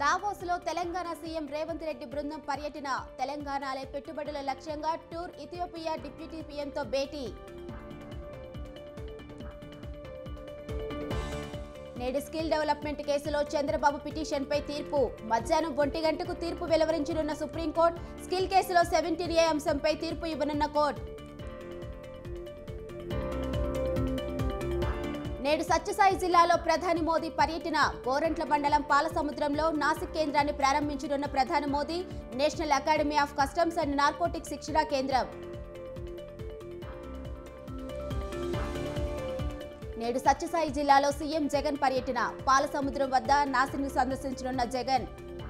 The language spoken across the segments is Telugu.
దావోస్లో తెలంగాణ సీఎం రేవంత్ రెడ్డి బృందం పర్యటన తెలంగాణలో పెట్టుబడుల లక్ష్యంగా టూర్ ఇథియోపియా డిప్యూటీ పీఎంతో భేటీ నేడు స్కిల్ డెవలప్మెంట్ కేసులో చంద్రబాబు పిటిషన్పై తీర్పు మధ్యాహ్నం ఒంటి గంటకు తీర్పు వెలువరించనున్న సుప్రీంకోర్టు స్కిల్ కేసులో సెవెంటీన్ ఏ అంశంపై తీర్పు ఇవ్వనున్న కోర్టు నేడు సత్యసాయి జిల్లాలో ప్రధాని మోదీ పర్యటన గోరంట్ల మండలం పాలసముద్రంలో నాసిక్ కేంద్రాన్ని ప్రారంభించనున్న ప్రధాని Modi national academy of customs and narcotic శిక్షణా కేంద్రం నేడు సత్యసాయి జిల్లాలో సీఎం జగన్ పర్యటన పాలసముద్రం వద్ద నాసిక్ను సందర్శించనున్న జగన్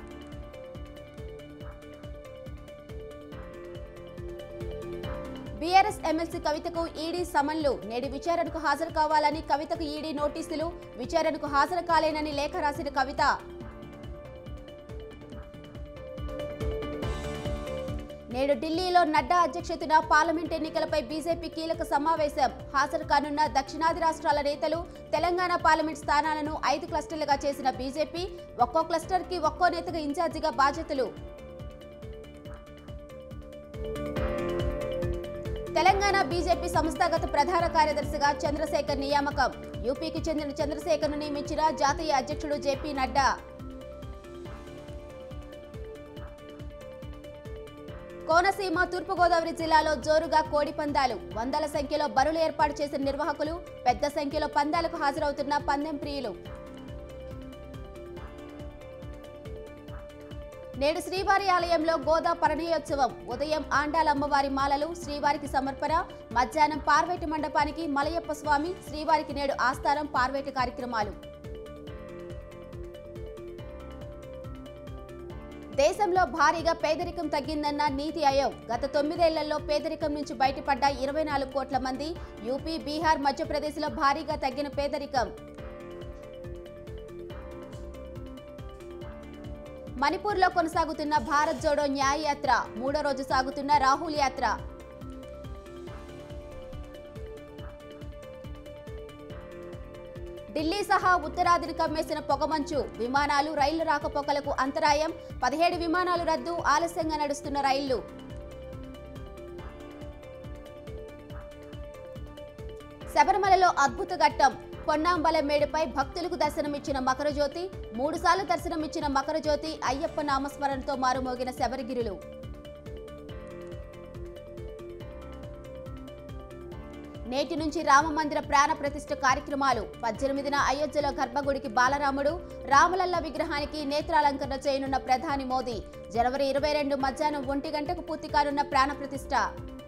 బీఆర్ఎస్ ఎమ్మెల్సీ కవితకు ఈడీ సమన్లు నేడు విచారణకు హాజరు కావాలని కవితకు ఈడీ నోటీసులు విచారణకు హాజరు కాలేనని లేఖ రాసిన కవిత నేడు ఢిల్లీలో నడ్డా అధ్యక్షతన పార్లమెంట్ ఎన్నికలపై బీజేపీ కీలక సమావేశం హాజరు కానున్న దక్షిణాది రాష్ట్రాల నేతలు తెలంగాణ పార్లమెంట్ స్థానాలను ఐదు క్లస్టర్లుగా చేసిన బీజేపీ ఒక్కో క్లస్టర్కి ఒక్కో నేతగా ఇన్ఛార్జిగా బాధ్యతలు తెలంగాణ బీజేపీ సంస్థాగత ప్రధాన కార్యదర్శిగా చంద్రశేఖర్ నియామకం యూపీకి చెందిన చంద్రశేఖర్ను నియమించిన జాతీయ అధ్యక్షుడు జేపీ నడ్డా కోనసీమ తూర్పుగోదావరి జిల్లాలో జోరుగా కోడి పందాలు వందల సంఖ్యలో బరులు ఏర్పాటు చేసిన నిర్వాహకులు పెద్ద సంఖ్యలో పందాలకు హాజరవుతున్న పందెం ప్రియులు నేడు శ్రీవారి ఆలయంలో గోదా పరిణయోత్సవం ఉదయం ఆండాల అమ్మవారి మాలలు శ్రీవారికి సమర్పణ మధ్యాహ్నం పార్వేటి మండపానికి మలయప్ప స్వామి శ్రీవారికి నేడు ఆస్థానం పార్వేటి కార్యక్రమాలు దేశంలో భారీగా పేదరికం తగ్గిందన్న నీతి ఆయోగ్ గత తొమ్మిదేళ్లలో పేదరికం నుంచి బయటపడ్డ ఇరవై నాలుగు కోట్ల మంది యూపీ బీహార్ మధ్యప్రదేశ్లో భారీగా తగ్గిన పేదరికం మణిపూర్లో కొనసాగుతున్న భారత్ జోడో న్యాయ యాత్ర మూడో రోజు సాగుతున్న రాహుల్ యాత్ర ఢిల్లీ సహా ఉత్తరాదిని కమ్మేసిన పొగమంచు విమానాలు రైళ్ల రాకపోకలకు అంతరాయం పదిహేడు విమానాలు రద్దు ఆలస్యంగా నడుస్తున్న రైళ్లు శబరిమలలో అద్భుత ఘట్టం పొన్నాంబల మేడుపై భక్తులకు దర్శనమిచ్చిన మకరజ్యోతి మూడుసార్లు దర్శనమిచ్చిన మకరజ్యోతి అయ్యప్ప నామస్మరణతో మారుమోగిన శబరిగిరులు నేటి నుంచి రామమందిర ప్రాణ ప్రతిష్ఠ కార్యక్రమాలు పద్దెనిమిదిన అయోధ్యలో గర్భగుడికి బాలరాముడు రామలల్ల విగ్రహానికి నేత్రాలంకరణ చేయనున్న ప్రధాని మోదీ జనవరి ఇరవై రెండు మధ్యాహ్నం ఒంటి గంటకు పూర్తి కానున్న ప్రాణ ప్రతిష్ఠ